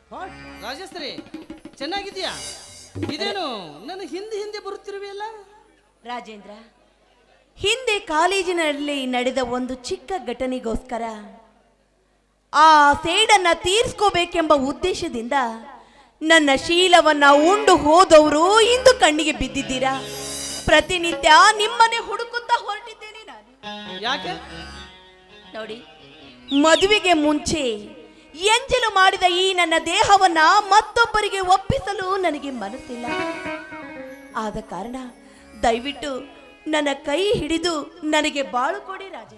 What Rajashree ಚೆನ್ನಾಗಿದ್ಯಾ ಇದೇನು ನನ್ನ ಹಿಂದೆ ಹಿಂದೆ ಬರುತ್ತಿರುವೆಯಲ್ಲ ರಾಜೇಂದ್ರ ಹಿಂದೆ ಕಾಲೇಜಿನಲ್ಲಿ ನಡೆದ ಒಂದು ಚಿಕ್ಕ ಘಟನೆಗೋಸ್ಕರ ಆ ಸೇಡನ್ನ ತೀರಿಸ್ಕೋಬೇಕೆಂಬ ಉದ್ದೇಶದಿಂದ ನನ್ನ ಶೀಲವನ್ನ ಉಂಡು ಹೋದವರು ಇಂದು ಕಣ್ಣಿಗೆ ಬಿದ್ದಿದ್ದೀರಾ ಪ್ರತಿನಿತ್ಯ ನಿಮ್ಮನೆ ಹುಡುಕುತ್ತಾ ಹೊರಟಿದ್ದೇನೆ ನಾನು ಯಾಕೆ ನೋಡಿ ಮದುವೆಗೆ ಮುಂಚೆ ಎಂಜಲು ಮಾಡಿದ ಈ ನನ್ನ ದೇಹವನ್ನ ಮತ್ತೊಬ್ಬರಿಗೆ ಒಪ್ಪಿಸಲು ನನಗೆ ಮನಸ್ಸಿಲ್ಲ ಆದ ಕಾರಣ ದಯವಿಟ್ಟು ನನ್ನ ಕೈ ಹಿಡಿದು ನನಗೆ ಬಾಳು ಕೊಡಿ ರಾಜ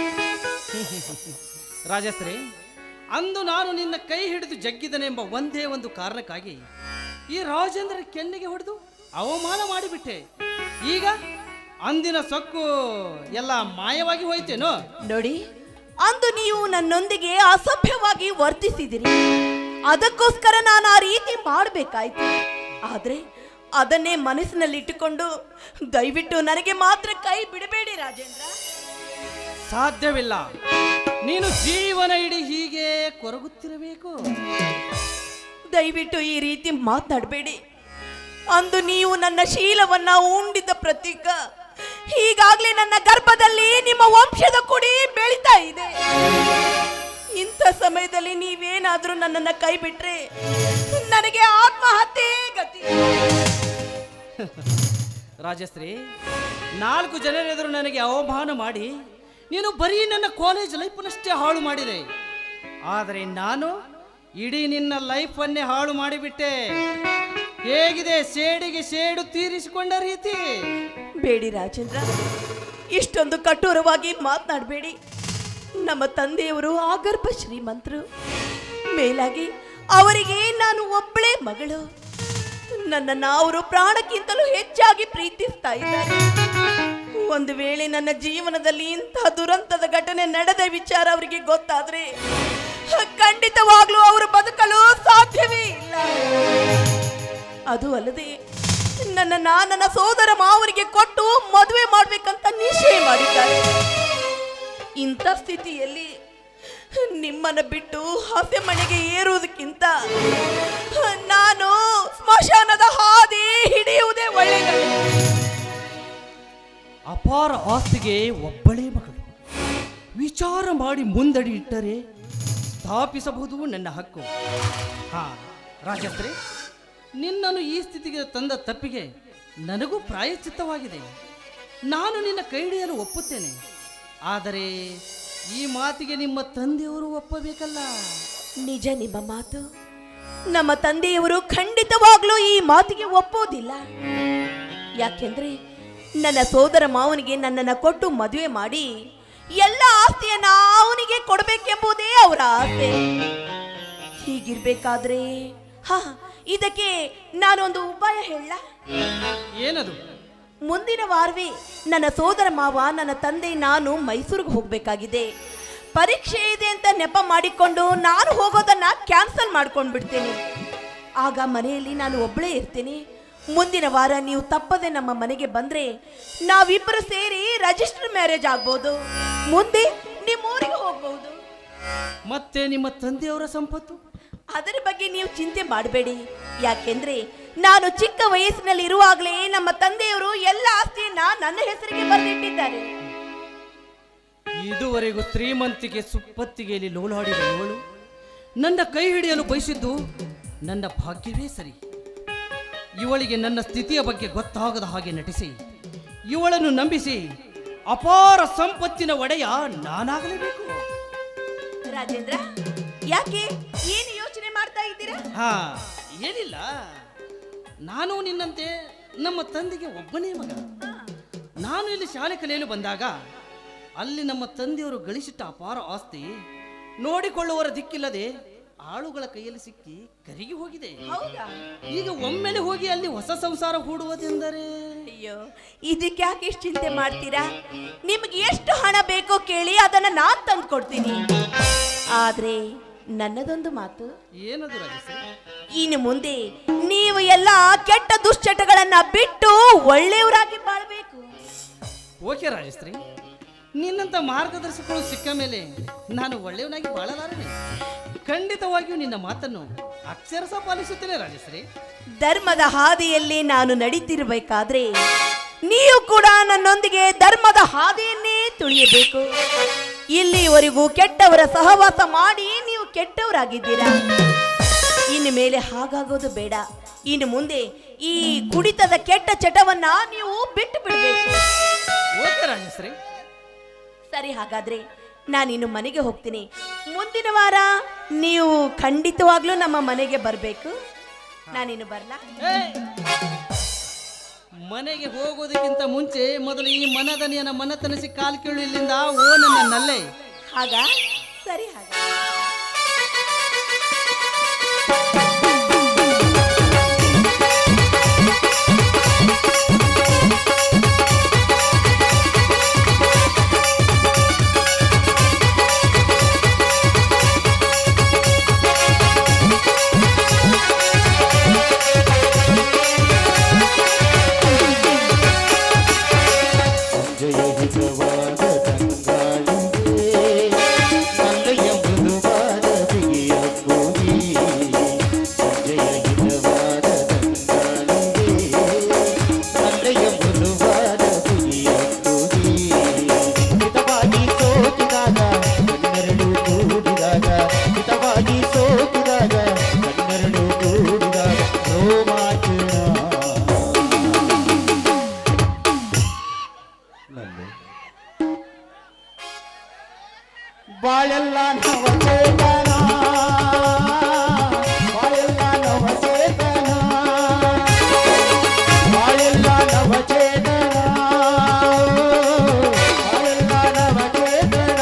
ರಾಜಶ್ರೀ ಅಂದು ನಾನು ನಿನ್ನ ಕೈ ಹಿಡಿದು ಜಗ್ಗಿದನೆಂಬ ಒಂದೇ ಒಂದು ಕಾರಣಕ್ಕಾಗಿ ಈ ರಾಜೇಂದ್ರ ಕೆನ್ನಿಗೆ ಹೊಡೆದು ಅವಮಾನ ಮಾಡಿಬಿಟ್ಟೆ ಈಗ ಅಂದಿನ ಸೊಕ್ಕು ಎಲ್ಲ ಮಾಯವಾಗಿ ಹೋಯ್ತೇನೋ ನೋಡಿ ಅಂದು ನೀವು ನನ್ನೊಂದಿಗೆ ಅಸಭ್ಯವಾಗಿ ವರ್ತಿಸಿದಿರಿ ಅದಕ್ಕೋಸ್ಕರ ನಾನು ಆ ರೀತಿ ಮಾಡಬೇಕಾಯ್ತು ಆದ್ರೆ ಅದನ್ನೇ ಮನಸ್ಸಿನಲ್ಲಿಟ್ಟುಕೊಂಡು ದಯವಿಟ್ಟು ನನಗೆ ಮಾತ್ರ ಕೈ ಬಿಡಬೇಡಿ ರಾಜೇಂದ್ರ ಸಾಧ್ಯವಿಲ್ಲ ನೀನು ಜೀವನ ಇಡೀ ಹೀಗೆ ಕೊರಗುತ್ತಿರಬೇಕು ದಯವಿಟ್ಟು ಈ ರೀತಿ ಮಾತನಾಡಬೇಡಿ ಅಂದು ನೀವು ನನ್ನ ಶೀಲವನ್ನ ಉಂಡಿದ್ದ ಪ್ರತೀಕ ಹೀಗಾಗ್ಲೇ ನನ್ನ ಗರ್ಭದಲ್ಲಿ ನಿಮ್ಮ ವಂಶದ ಕುಡಿ ಬೆಳೀತಾ ಇದೆ ಇಂಥ ಸಮಯದಲ್ಲಿ ನೀವೇನಾದ್ರೂ ನನ್ನನ್ನ ಕೈ ಬಿಟ್ರೆ ನನಗೆ ಆತ್ಮಹತ್ಯೆ ಗತಿ ರಾಜಶ್ರೀ ನಾಲ್ಕು ಜನರೆದುರು ನನಗೆ ಅವಮಾನ ಮಾಡಿ ನೀನು ಬರೀ ನನ್ನ ಕಾಲೇಜ್ ಲೈಫನ್ನಷ್ಟೇ ಹಾಳು ಮಾಡಿದೆ ಆದರೆ ನಾನು ಇಡೀ ನಿನ್ನ ಲೈಫನ್ನೇ ಹಾಳು ಮಾಡಿಬಿಟ್ಟೆ ಹೇಗಿದೆ ಸೇಡಿಗೆ ಸೇಡು ತೀರಿಸಿಕೊಂಡ ರೀತಿ ಬೇಡಿ ರಾಜೇಂದ್ರ ಇಷ್ಟೊಂದು ಕಠೋರವಾಗಿ ಮಾತನಾಡಬೇಡಿ ನಮ್ಮ ತಂದೆಯವರು ಆಗರ್ಭ ಶ್ರೀಮಂತರು ಮೇಲಾಗಿ ಅವರಿಗೆ ನಾನು ಒಬ್ಬಳೇ ಮಗಳು ನನ್ನನ್ನು ಅವರು ಪ್ರಾಣಕ್ಕಿಂತಲೂ ಹೆಚ್ಚಾಗಿ ಪ್ರೀತಿಸ್ತಾ ಇದ್ದಾರೆ ಒಂದು ವೇಳೆ ನನ್ನ ಜೀವನದಲ್ಲಿ ಇಂತಹ ದುರಂತದ ಘಟನೆ ನಡೆದ ವಿಚಾರ ಅವರಿಗೆ ಗೊತ್ತಾದ್ರೆ ಖಂಡಿತವಾಗ್ಲೂ ಅವರು ಬದುಕಲು ಸಾಧ್ಯವೇ ಇಲ್ಲ ಅದು ಅಲ್ಲದೆ ನನ್ನನ್ನ ನನ್ನ ಸೋದರ ಮಾವನಿಗೆ ಕೊಟ್ಟು ಮದುವೆ ಮಾಡ್ಬೇಕಂತ ನಿಶ್ಚಯ ಮಾಡಿದ್ದಾರೆ ಇಂಥ ಸ್ಥಿತಿಯಲ್ಲಿ ನಿಮ್ಮನ್ನ ಬಿಟ್ಟು ಹಸೆ ಮನೆಗೆ ಏರುವುದಕ್ಕಿಂತ ನಾನು ಸ್ಮಶಾನದ ಹಾದಿ ಹಿಡಿಯುವುದೇ ಒಳ್ಳೆಯದು ಅಪಾರ ಆಸ್ತಿಗೆ ಒಬ್ಬಳೇ ಮಗಳು ವಿಚಾರ ಮಾಡಿ ಮುಂದಡಿ ಇಟ್ಟರೆ ಸ್ಥಾಪಿಸಬಹುದು ನನ್ನ ಹಕ್ಕು ಹಾ ರಾಜಶ್ರೀ ನಿನ್ನನ್ನು ಈ ಸ್ಥಿತಿಗೆ ತಂದ ತಪ್ಪಿಗೆ ನನಗೂ ಪ್ರಾಯಶ್ಚಿತ್ತವಾಗಿದೆ ನಾನು ನಿನ್ನ ಕೈ ಹಿಡಿಯಲು ಒಪ್ಪುತ್ತೇನೆ ಆದರೆ ಈ ಮಾತಿಗೆ ನಿಮ್ಮ ತಂದೆಯವರು ಒಪ್ಪಬೇಕಲ್ಲ ನಿಜ ನಿಮ್ಮ ಮಾತು ನಮ್ಮ ತಂದೆಯವರು ಖಂಡಿತವಾಗ್ಲೂ ಈ ಮಾತಿಗೆ ಒಪ್ಪೋದಿಲ್ಲ ಯಾಕೆಂದ್ರೆ ನನ್ನ ಸೋದರ ಮಾವನಿಗೆ ನನ್ನನ್ನ ಕೊಟ್ಟು ಮದುವೆ ಮಾಡಿ ಎಲ್ಲ ಆಸ್ತಿಯನ್ನ ಅವನಿಗೆ ಕೊಡಬೇಕೆಂಬುದೇ ಅವರ ಆಸೆ ಹೀಗಿರ್ಬೇಕಾದ್ರೆ ಹಾ ಇದಕ್ಕೆ ನಾನೊಂದು ಉಪಾಯ ಹೇಳ ಏನದು ಮುಂದಿನ ವಾರವೇ ನನ್ನ ಸೋದರ ಮಾವ ನನ್ನ ತಂದೆ ನಾನು ಮೈಸೂರಿಗೆ ಹೋಗಬೇಕಾಗಿದೆ ಪರೀಕ್ಷೆ ಇದೆ ಅಂತ ನೆಪ ಮಾಡಿಕೊಂಡು ನಾನು ಹೋಗೋದನ್ನ ಕ್ಯಾನ್ಸಲ್ ಮಾಡ್ಕೊಂಡು ಬಿಡ್ತೇನೆ ಆಗ ಮನೆಯಲ್ಲಿ ನಾನು ಒಬ್ಬಳೇ ಇರ್ತೀನಿ ಮುಂದಿನ ವಾರ ನೀವು ತಪ್ಪದೆ ನಮ್ಮ ಮನೆಗೆ ಬಂದ್ರೆ ನಾವಿಬ್ಬರು ಸೇರಿ ರಿಜಿಸ್ಟರ್ ಮ್ಯಾರೇಜ್ ಆಗ್ಬೋದು ಮುಂದೆ ನಿಮ್ಮ ಊರಿಗೆ ಹೋಗ್ಬಹುದು ಮತ್ತೆ ನಿಮ್ಮ ತಂದೆಯವರ ಸಂಪತ್ತು ಅದರ ಬಗ್ಗೆ ನೀವು ಚಿಂತೆ ಮಾಡಬೇಡಿ ಯಾಕೆಂದ್ರೆ ನಾನು ಚಿಕ್ಕ ವಯಸ್ಸಿನಲ್ಲಿ ಇರುವಾಗಲೇ ನಮ್ಮ ತಂದೆಯವರು ಎಲ್ಲ ಆಸ್ತಿಯನ್ನ ನನ್ನ ಹೆಸರಿಗೆ ಬರೆದಿಟ್ಟಿದ್ದಾರೆ ಇದುವರೆಗೂ ಶ್ರೀಮಂತಿಗೆ ಸುಪ್ಪತ್ತಿಗೆಯಲ್ಲಿ ಲೋಲಾಡಿದ ಇವಳು ನನ್ನ ಕೈ ಹಿಡಿಯಲು ಬಯಸಿದ್ದು ನನ್ನ ಭಾಗ್ಯವೇ ಸರಿ ಇವಳಿಗೆ ನನ್ನ ಸ್ಥಿತಿಯ ಬಗ್ಗೆ ಗೊತ್ತಾಗದ ಹಾಗೆ ನಟಿಸಿ ಇವಳನ್ನು ನಂಬಿಸಿ ಅಪಾರ ಸಂಪತ್ತಿನ ಒಡೆಯ ನಾನಾಗಲೇಬೇಕು ರಾಜೇಂದ್ರ ಯಾಕೆ ಏನು ಯೋಚನೆ ಮಾಡ್ತಾ ಇದ್ದೀರಾ ಹಾ ಏನಿಲ್ಲ ನಾನು ನಿನ್ನಂತೆ ನಮ್ಮ ತಂದೆಗೆ ಒಬ್ಬನೇ ಮಗ ನಾನು ಇಲ್ಲಿ ಶಾಲೆ ಕಲಿಯಲು ಬಂದಾಗ ಅಲ್ಲಿ ನಮ್ಮ ತಂದೆಯವರು ಗಳಿಸಿಟ್ಟ ಅಪಾರ ಆಸ್ತಿ ನೋಡಿಕೊಳ್ಳುವವರ ದಿಕ್ಕಿಲ್ಲದೆ ಆಳುಗಳ ಕೈಯಲ್ಲಿ ಸಿಕ್ಕಿ ಕರಿಗಿ ಹೋಗಿದೆ ಹೌದಾ ಈಗ ಒಮ್ಮೆಲೆ ಹೋಗಿ ಅಲ್ಲಿ ಹೊಸ ಸಂಸಾರ ಹೂಡುವುದೆಂದರೆ ಅಯ್ಯೋ ಇದಕ್ಕೆ ಯಾಕೆ ಇಷ್ಟು ಚಿಂತೆ ಮಾಡ್ತೀರಾ ನಿಮ್ಗೆ ಎಷ್ಟು ಹಣ ಬೇಕೋ ಕೇಳಿ ಅದನ್ನ ನಾನ್ ತಂದು ಕೊಡ್ತೀನಿ ಆದ್ರೆ ನನ್ನದೊಂದು ಮಾತು ಏನದು ರಾಜಶ್ರೀ ಇನ್ನು ಮುಂದೆ ನೀವು ಎಲ್ಲ ಕೆಟ್ಟ ದುಶ್ಚಟಗಳನ್ನ ಬಿಟ್ಟು ಒಳ್ಳೆಯವರಾಗಿ ಬಾಳ್ಬೇಕು ಓಕೆ ರಾಜಶ್ರೀ ನಿನ್ನಂತ ಮಾರ್ಗದರ್ಶಕರು ಸಿಕ್ಕ ಮೇಲೆ ನಾನು ಒಳ್ಳೆಯವನಾಗಿ ಬಾಳಲಾರನೆ ಖಂಡಿತವಾಗಿಯೂ ನಿನ್ನ ಮಾತನ್ನು ಅಕ್ಷರಸ ಪಾಲಿಸುತ್ತೇನೆ ರಾಜಶ್ರೀ ಧರ್ಮದ ಹಾದಿಯಲ್ಲಿ ನಾನು ನಡೀತಿರ್ಬೇಕಾದ್ರೆ ನೀವು ಕೂಡ ನನ್ನೊಂದಿಗೆ ಧರ್ಮದ ಹಾದಿಯನ್ನೇ ತುಳಿಯಬೇಕು ಇಲ್ಲಿವರೆಗೂ ಕೆಟ್ಟವರ ಸಹವಾಸ ಮಾಡಿ ನೀವು ಕೆಟ್ಟವರಾಗಿದ್ದೀರಾ ಇನ್ನು ಮೇಲೆ ಹಾಗಾಗೋದು ಬೇಡ ಇನ್ನು ಮುಂದೆ ಈ ಕುಡಿತದ ಕೆಟ್ಟ ಚಟವನ್ನ ನೀವು ಬಿಟ್ಟು ಬಿಡಬೇಕು ಓಕೆ ರಾಜಶ್ರೀ ಸರಿ ಹಾಗಾದ್ರೆ ನಾನಿನ್ನು ಮನೆಗೆ ಹೋಗ್ತೀನಿ ಮುಂದಿನ ವಾರ ನೀವು ಖಂಡಿತವಾಗ್ಲೂ ನಮ್ಮ ಮನೆಗೆ ಬರಬೇಕು ನಾನಿನ್ನು ಬರಲಾ ಏ! ಮನೆಗೆ ಹೋಗೋದಕ್ಕಿಂತ ಮುಂಚೆ ಮೊದಲು ಈ ಮನದನಿಯನ ಮನತನಿಸಿ ಕಾಲ್ ಕೀಳು ಇಲ್ಲಿಂದ ಓ ನನ್ನ ನಲ್ಲೆ ಹಾಗ ಸರಿ ಹಾಗ ಜಯ ಹಿತವಾದ ತಂಗಾಳಿಗೆ ಮಲ್ಲಯ್ಯ ಮೃದುವಾದ ಬಿಗಿಯ ಕೋಗಿ ಜಯ ಹಿತವಾದ ತಂಗಾಳಿಗೆ ಮಲ್ಲಯ್ಯ ಮೃದುವಾದ ಬಿಗಿಯ ಕೋಗಿ ಹಿತವಾಗಿ ಸೋತಿದಾಗ ಕಣ್ಣೆರಡು ಕೂಡಿದಾಗ ಹಿತವಾಗಿ ಸೋತಿದಾಗ ಕಣ್ಣೆರಡು ಕೂಡಿದಾಗ ರೋಮಾಂಚನ ನಲ್ಲೆ ಬಾಳೆಲ್ಲ ನವಚೇತನ ಬಾಳೆಲ್ಲ ನವಚೇತನ ಬಾಳೆಲ್ಲ ನವಚೇತನ ಬಾಳೆಲ್ಲ ನವಚೇತನ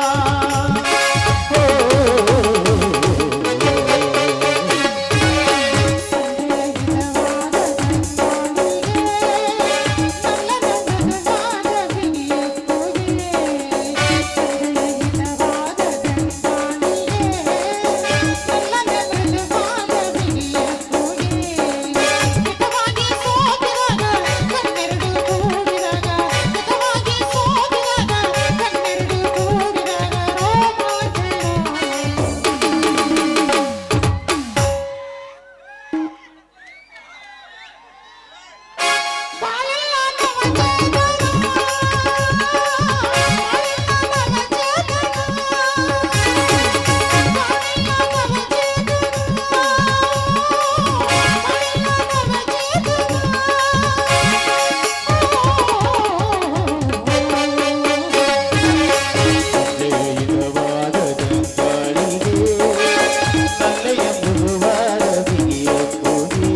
ಜಯವಾದ ತಂಗಾಳಿಗೆ ಮಲ್ಲಯ್ಯ ಮೃದುವಾದ ಬಿಗಿಯ ಕೋಗಿ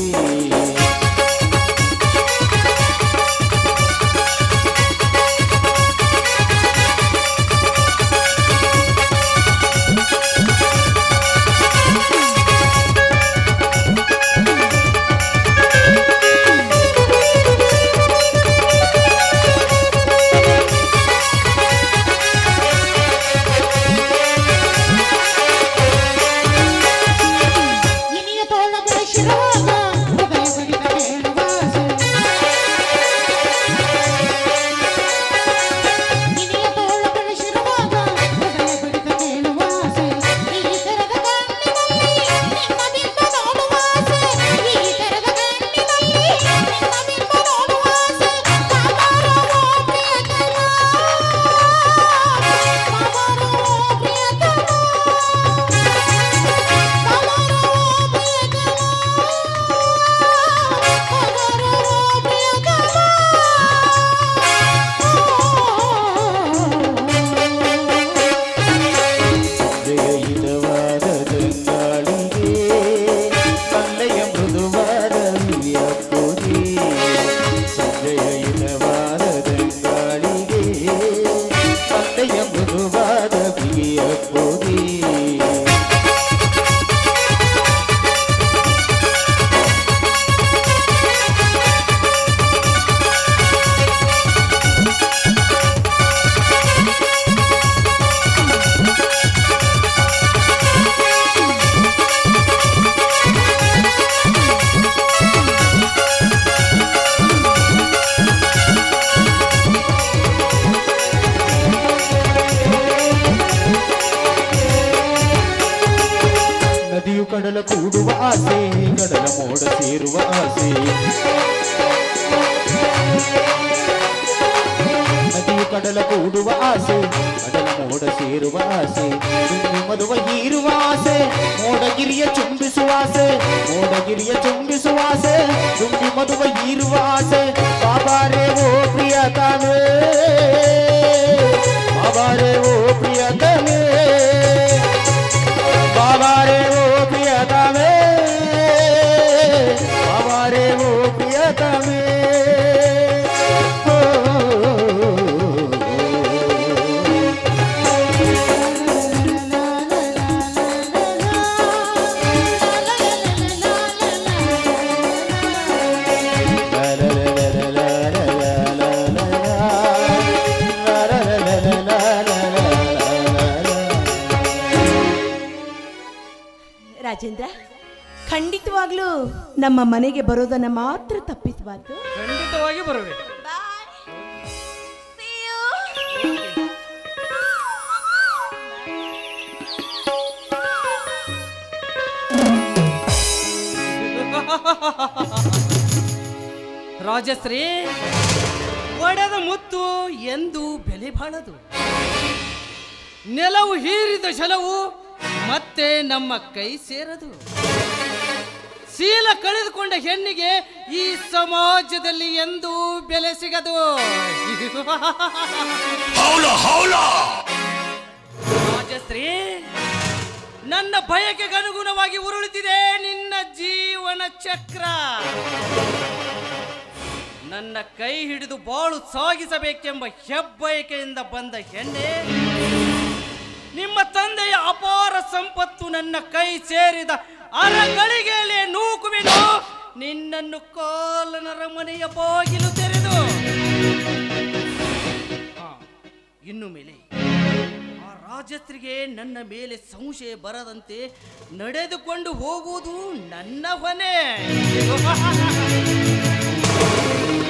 ಇನಿಯ ತೋಳಗಳ ಶಿರವಾಗ ಹೃದಯ ಬಡಿದ ಹೇಳುವಾಸೆ ಇನಿಯ ತೋಳಗಳ ಶಿರವಾಗ ಹೃದಯ ಬಡಿದ ಹೇಳುವಾಸೆ ಈ ತೆರೆದ ಕಣ್ಣಿನಲ್ಲಿ ನಿನ್ನ ಬಿಂಬ ನೋಡುವಾಸೆ ಈ ತೆರೆದ ಕಣ್ಣಿನಲ್ಲಿ ನಿನ್ನ ಬಿಂಬ ನೋಡುವಾಸೆ ಬಾಬಾರೋ ಪ್ರಿಯತಮ ಬಾಬಾರೋ ಪ್ರಿಯತಮ ಜಯಹಿತವಾದ ತಂಗಾಳಿಗೆ ಮಲ್ಲಯ್ಯ ಮೃದುವಾದ ಬಿಗಿಯ ಕೋಗಿ ಜಯಹಿತವಾದ ತಂಗಾಳಿಗೆ ಮಲ್ಲಯ್ಯ ಮೃದುವಾದ ಬಿಗಿಯ ಕೋಗಿ ಆ ಕಡಲ ಕೂಡುವ ಆಸೆ ಕಡಲ ಮೋಡ ಸೇರುವ ಆಸೆ ನದಿಯು ಕಡಲ ಕೂಡುವ ಆಸೆ ಕಡಲ ಮೋಡ ಸೇರುವ ಆಸೆ ತುಂಬಿ ಮದುವ ಹೀರುವ ಆಸೆ ಮೋಡಗಿರಿಯ ಚುಂಬಿಸುವ ಆಸೆ ಮೋಡಗಿರಿಯ ಚುಂಬಿಸುವ ಆಸೆ ತುಂಬಿ ಮದುವ ಹೀರುವ ಆಸೆ ಬಾಬಾರೇ ಓ ಪ್ರಿಯತಮೇ ಬಾಬಾರೇ ಓ ಪ್ರಿಯತಮೇ ಬಾಬಾರೇ ಓ ಪ್ರಿಯತಮೇ ಬಾಬಾರೇ ಓ ಪ್ರಿಯತಮೇ ಓ, ಲಾ ಲಾ ಲಾ ಲಾ ಲಾ ಲಾ ಲಾ ಲಾ ಲಾ ಲಾ ಲಾ ಲಾ ಲಾ ಲಾ ಲಾ ಲಾ. ರಾಜೇಂದ್ರ ಖಂಡಿತವಾಗ್ಲೂ ನಮ್ಮ ಮನೆಗೆ ಬರೋದನ್ನ ಮಾತ್ರ ತಪ್ಪಿಸಬಾರ್ದು ಖಂಡಿತವಾಗಿ ಬರುವೆ ರಾಜಶ್ರೀ ಒಡೆದ ಮುತ್ತು ಎಂದು ಬೆಲೆ ಬಾಳದು ನೆಲವು ಹೀರಿದ ಶಲವು ಮತ್ತೆ ನಮ್ಮ ಕೈ ಸೇರದು ಶೀಲ ಕಳೆದುಕೊಂಡ ಹೆಣ್ಣಿಗೆ ಈ ಸಮಾಜದಲ್ಲಿ ಎಂದೂ ಬೆಲೆ ಸಿಗದು ರಾಜಶ್ರೀ ನನ್ನ ಬಯಕೆಗೆ ಅನುಗುಣವಾಗಿ ಉರುಳುತ್ತಿದೆ ನಿನ್ನ ಜೀವನ ಚಕ್ರ ನನ್ನ ಕೈ ಹಿಡಿದು ಬಾಳು ಸಾಗಿಸಬೇಕೆಂಬ ಹೆಬ್ಬಯಕೆಯಿಂದ ಬಂದ ಹೆಣ್ಣೆ ನಿಮ್ಮ ತಂದೆಯ ಅಪಾರ ಸಂಪತ್ತು ನನ್ನ ಕೈ ಸೇರಿದ ಅರಗಳಿಗೆಲೆ ನೂಕುವೆನು ನಿನ್ನನ್ನು ಕಾಲನರ ಮನೆಯ ಬಾಗಿಲು ತೆರೆದು ಆ, ಇನ್ನು ಮೇಲೆ ಆ ರಾಜಸ್ತ್ರಿಗೆ ನನ್ನ ಮೇಲೆ ಸಂಶಯ ಬರದಂತೆ ನಡೆದುಕೊಂಡು ಹೋಗುವುದು ನನ್ನ ಹೊಣೆ